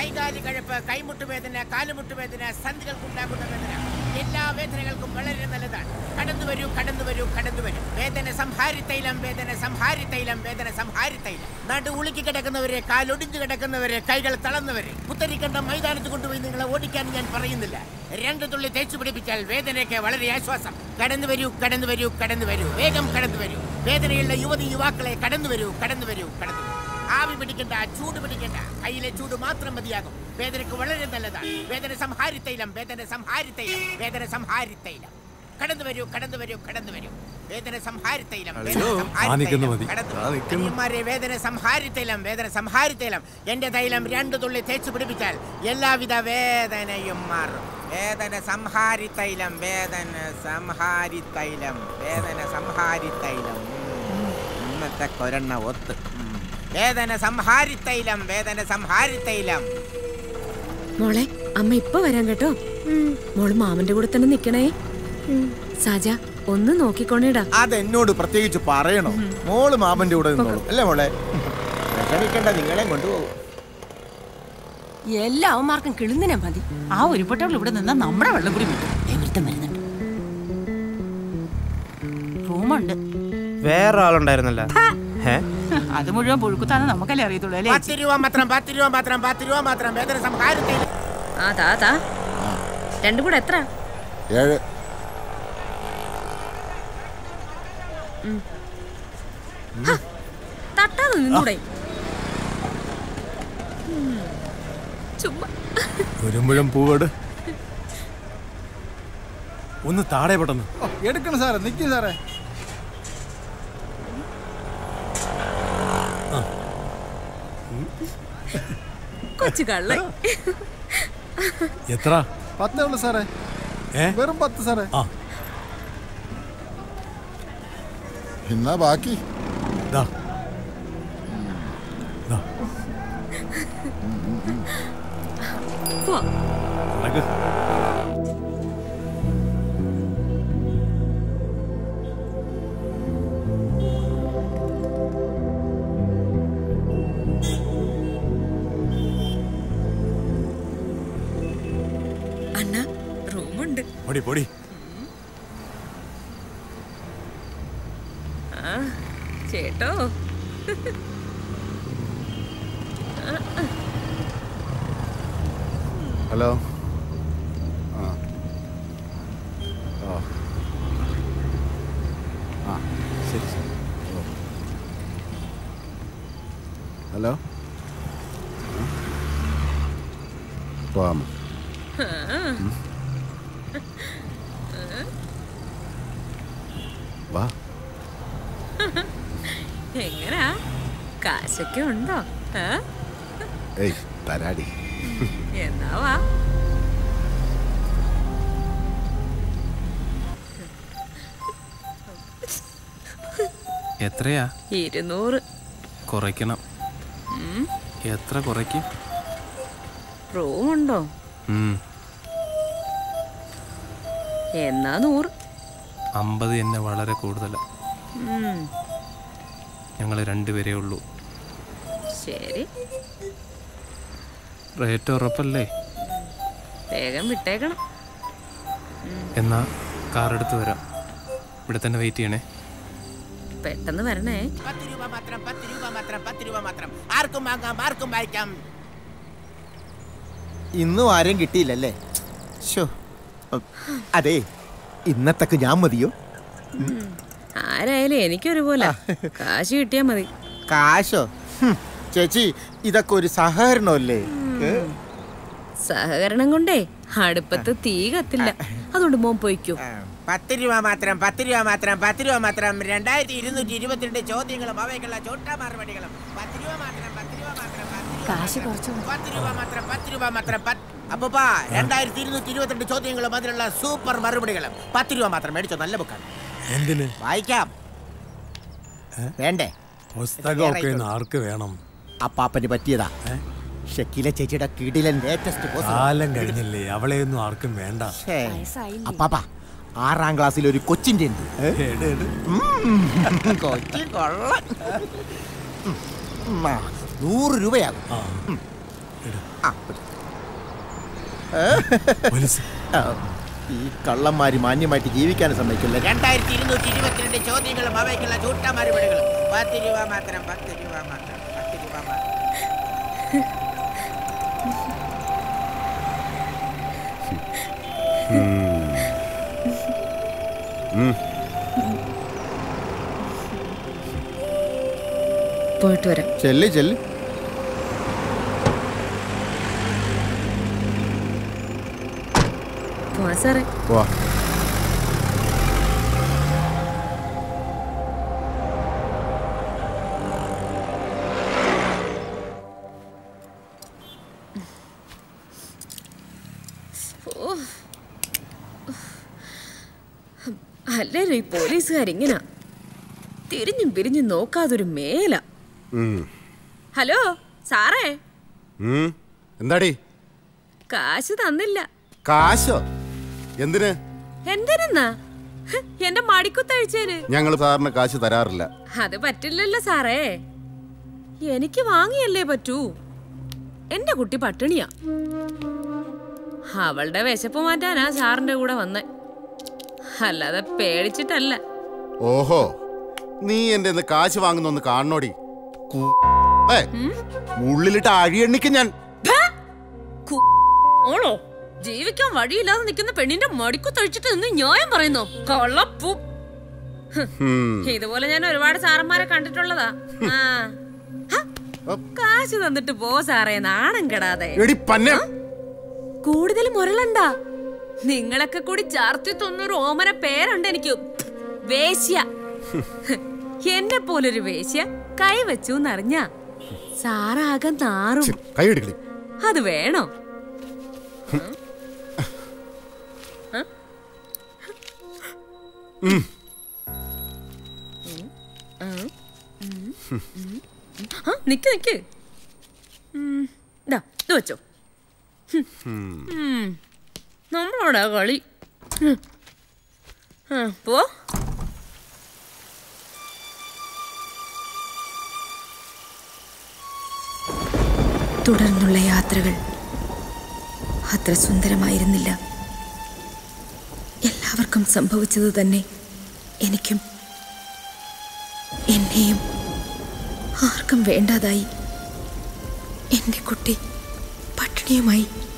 കൈകാലി കഴപ്പ് കൈമുട്ട് വേദന കാലുമുട്ട് വേദന സന്ധികൾക്കുണ്ടാകുന്ന വേദന എല്ലാ വേദനകൾക്കും വളരെ നല്ലതാണ് കടന്നു വരൂ കടന്നു വരൂ കടന്നു വരൂ വേദന സംഹാരി തൈലം വേദന സംഹാരി തൈലം വേദന സംഹാരി തൈലം നടു ഉളുക്കി കിടക്കുന്നവരെ കാലൊടിഞ്ഞു കിടക്കുന്നവരെ കൈകൾ തളർന്നവരെ പുത്തരിക്കണ്ട മൈതാനത്ത് കൊണ്ടുപോയി നിങ്ങളെ ഓടിക്കാൻ ഞാൻ പറയുന്നില്ല രണ്ട് തുള്ളി തേച്ചു പിടിപ്പിച്ചാൽ വേദനയ്ക്ക് വളരെ ആശ്വാസം കടന്നു വരൂ കടന്നു വരൂ കടന്നു വരൂ വേഗം കടന്നു വരൂ വേദനയുള്ള യുവതി യുവാക്കളെ കടന്നു വരൂ കടന്നു വരൂ കടന്നു വരൂ ആവി പിടിക്കണ്ട ചൂട് പിടിക്കണ്ട കയ്യിലെ ചൂട് മാത്രം മതിയാകും വേദനയ്ക്ക് വളരെ നല്ലതാണ് വേദന സംഹാരി തൈലം വേദന സംഹാരി തൈലം വേദന സംഹാരി തൈലം കടന്നു വരൂ കടന്നു വരൂ കടന്നു വരൂ വേദന സംഹാരി തൈലം വേദന ഹലോ. സംഹാരി ആ നിൽക്കുന്നു തൈലം. മതി. കടന്നു ആ വരൂ. നിൽക്കുന്നു. അനിയന്മാരെ വേദന സംഹാരി തൈലം വേദന സംഹാരി തൈലം എന്റെ തൈലം രണ്ടു തുള്ളി തേച്ചു പിടിപ്പിച്ചാൽ എല്ലാവിധ വേദനയും മാറും വേദന സംഹാരി തൈലം വേദന സംഹാരി തൈലം വേദന സംഹാരി തൈലം ഉം. ഇന്നത്തെ കൊരണ്ണ ഒത്ത് ഉം. വേദന സംഹാരി തൈലം വേദന സംഹാരി തൈലം മോളെ അമ്മ ഇപ്പൊ വരാൻ കേട്ടോ മോള് മാമന്റെ കൂടെ തന്നെ നിക്കണേ സാജ ഒന്ന് നോക്കിക്കോണേടാ അതെന്നോട് പ്രത്യേകിച്ച് പറയണോ മോള് മാമന്റെ കൂടെ നിന്നോളൂ അല്ലേ മോളെ വിഷമിക്കണ്ട നിങ്ങളെ കൊണ്ടുപോകും എല്ലാ അവന്മാർക്കും കിളുന്നിനെ മതി ആ ഉരുപ്പെട്ടവൾ ഇവിടെ നിന്നാ നമ്മുടെ വെള്ളം കൂടി വിട്ടു എവിടുത്തെ വരുന്നുണ്ട് റൂമുണ്ട് വേറെ ആളുണ്ടായിരുന്നല്ല ഏ അത് മുഴുവൻ പുഴുക്കുത്താന്ന് നമുക്കല്ലേ അറിയത്തുള്ളൂ അല്ലേ പത്ത് രൂപ മാത്രം പത്ത് രൂപ മാത്രം പത്ത് രൂപ മാത്രം വേദന സംഹാരി തൈലം ആ താ താ രണ്ടും കൂടെ എത്ര ഏഴ് ഹ, തട്ടാതെ നിന്നൂടെ ഉം. ചുമ്മാ വരുമ്പോഴും പൂവട് ഒന്ന് താഴെ പെട്ടെന്ന് എടുക്കണം സാറേ നിൽക്കും സാറേ കൊച്ചു കള്ള എത്ര പത്തേ ഉള്ളു സാറേ ഏ വെറും പത്ത് സാറേ ആ എന്നാ ബാക്കി ദാ ദാ പോ നടക്ക് അണ്ണ റൂമുണ്ട് പൊടി പൊടി ആ ചേട്ടോ ഹലോ ആ ഓ ആ ശരി ശരി ഓ. ഹലോ ആ? പോവാമോ ഉം. വാ എങ്ങനാ കാശൊക്കെ ഉണ്ടോ ആ? ഏയ് തരാടി എന്നാ വാ എത്രയാ ഇരുന്നൂറ് കുറയ്ക്കണം ഉം. എത്ര കുറയ്ക്കും റൂമുണ്ടോ ഉം, എന്നാ നൂറ് അമ്പത് എന്നെ വളരെ കൂടുതലാണ് ഉം. ഞങ്ങൾ രണ്ടുപേരേ ഉള്ളൂ ശരി റേറ്റ് ഉറപ്പല്ലേ വേഗം വിട്ടേക്കണം എന്നാ കാർ എടുത്ത് വരാം ഇവിടെ തന്നെ വെയിറ്റ് ചെയ്യണേ പെട്ടെന്ന് വരണേ പത്ത് രൂപ മാത്രം പത്ത് രൂപ മാത്രം പത്ത് രൂപ മാത്രം ആർക്കും വാങ്ങാം ആർക്കും വായിക്കാം ഇന്നും ആരെയും കിട്ടിയില്ലല്ലേ ശോ അതെ ഇന്നത്തേക്ക് ഞാൻ മതിയോ ആരായാലും എനിക്കൊരുപോലെ കാശ് കിട്ടിയാ മതി കാശോ ഹും, ചേച്ചി ഇതൊക്കെ ഒരു സഹകരണമല്ലേ ഏ? സഹകരണം കൊണ്ടേ അടുപ്പത്ത് തീ കത്തില്ല അതുകൊണ്ട് മോൻ പോയിക്കോ പത്ത് രൂപ മാത്രം പത്ത് രൂപ മാത്രം പത്ത് രൂപ മാത്രം രണ്ടായിരത്തി ഇരുന്നൂറ്റി ഇരുപത്തിരണ്ട് ചോദ്യങ്ങളും അവയ്ക്കുള്ള ചോട്ടാ മറുപടികളും പത്ത് രൂപ മാത്രം പത്ത് രൂപ മാത്രം പത്ത് രൂപ കാശ് കുറച്ച് പത്ത് രൂപ മാത്രം പത്ത് രൂപ മാത്രം പത്ത് അപ്പപ്പാ രണ്ടായിരത്തി ഇരുന്നൂറ്റി ഇരുപത്തിരണ്ട് ചോദ്യങ്ങളും അതിനുള്ള സൂപ്പർ മറുപടികളും പത്ത് രൂപ മാത്രം മേടിച്ചോ നല്ല ബുക്കാണ് എന്തിന് വായിക്കാം വേണ്ടേ പുസ്തകമൊക്കെ ഇന്ന് ആർക്ക് വേണം അപ്പാപ്പന് പറ്റിയതാ ഷക്കീല ചേച്ചിയുടെ കിടിലൻ ലേറ്റസ്റ്റ് കാലം കഴിഞ്ഞില്ലേ അവളെയൊന്നും ആർക്കും വേണ്ട അപ്പാപ്പ ആറാം ക്ലാസ്സിൽ ഒരു കൊച്ചിന്റെ ഉണ്ട് ഏ? എട്, എട്. ഉം, കൊച്ചി കൊള്ളാം ഉം, ഉം, ആ, നൂറ് രൂപയാകും ഉം. ആ, പിടി. പോലീസ് ആ, ഈ കള്ളന്മാര് മാന്യമായിട്ട് ജീവിക്കാൻ സമ്മതിക്കില്ല രണ്ടായിരത്തി ഇരുന്നൂറ്റി ഇരുപത്തിരണ്ട് ചോദ്യങ്ങളും അവയ്ക്കുള്ള ചൂട്ട മറുപടികളും പത്ത് രൂപ മാത്രം പത്ത് രൂപ മാത്രം പത്ത് രൂപ മാത്രം പോയിട്ട് വരാം ചെല്ല് ചെല്ല് പോവാ സാറേ വാ അല്ലേലും ഈ പോലീസുകാരിങ്ങനാ തിരിഞ്ഞും പിരിഞ്ഞും നോക്കാതൊരു മേല ഉം. ഹലോ സാറേ ഉം. എന്താടി കാശ് തന്നില്ല കാശോ എന്തിന് എന്തിനെന്നാ ഹ്, എന്റെ മടിക്കുത്തഴിച്ചേന് ഞങ്ങൾ സാറിന് കാശ് തരാറില്ല അത് പറ്റില്ലല്ലോ സാറേ എനിക്ക് വാങ്ങിയല്ലേ പറ്റൂ എന്റെ കുട്ടി പട്ടിണിയാ അവളുടെ വിശപ്പ് മാറ്റാനാ സാറിന്റെ കൂടെ വന്നേ അല്ലാതെ പേടിച്ചിട്ടല്ല ഓഹോ നീ എന്റെ നിന്ന് കാശ് വാങ്ങുന്നൊന്ന് കാണണോടി കു- ഏ, ഉള്ളിലിട്ട് അഴിയെണ്ണിക്ക് ഞാൻ കു- ഓളോ ജീവിക്കാൻ വഴിയില്ലാതെ നിൽക്കുന്ന പെണ്ണിന്റെ മടിക്കുത്തഴിച്ചിട്ട് നിന്ന് ന്യായം പറയുന്നോ കള്ളപ്പൂ ഉം. ഇതുപോലെ ഞാൻ ഒരുപാട് സാറന്മാരെ കണ്ടിട്ടുള്ളതാ ആ ഹ, കാശ് തന്നിട്ട് പോ സാറേ നാണം കെടാതെ എടി പന്ന കൂടുതൽ മുരളണ്ട നിങ്ങളൊക്കെ കൂടി ചാർത്തി തൊണ്ണൂറ് ഓമന പേരുണ്ട് എനിക്ക് വേശ്യ എന്നെ പോലൊരു വേശ്യ കൈ വെച്ചു എന്നറിഞ്ഞ സാറാകെ നാറും കൈയെടുക്കളി അത് വേണോ ആ, നിക്ക് നിക്ക് ഉം, ദാ, ഇത് വെച്ചോ ഉം, നമ്മളോടാ കളി ഉം. ആ, പോ തുടർന്നുള്ള യാത്രകൾ അത്ര സുന്ദരമായിരുന്നില്ല എല്ലാവർക്കും സംഭവിച്ചത് തന്നെ എനിക്കും എന്നെയും ആർക്കും വേണ്ടാതായി എൻ്റെ കുട്ടി പട്ടിണിയുമായി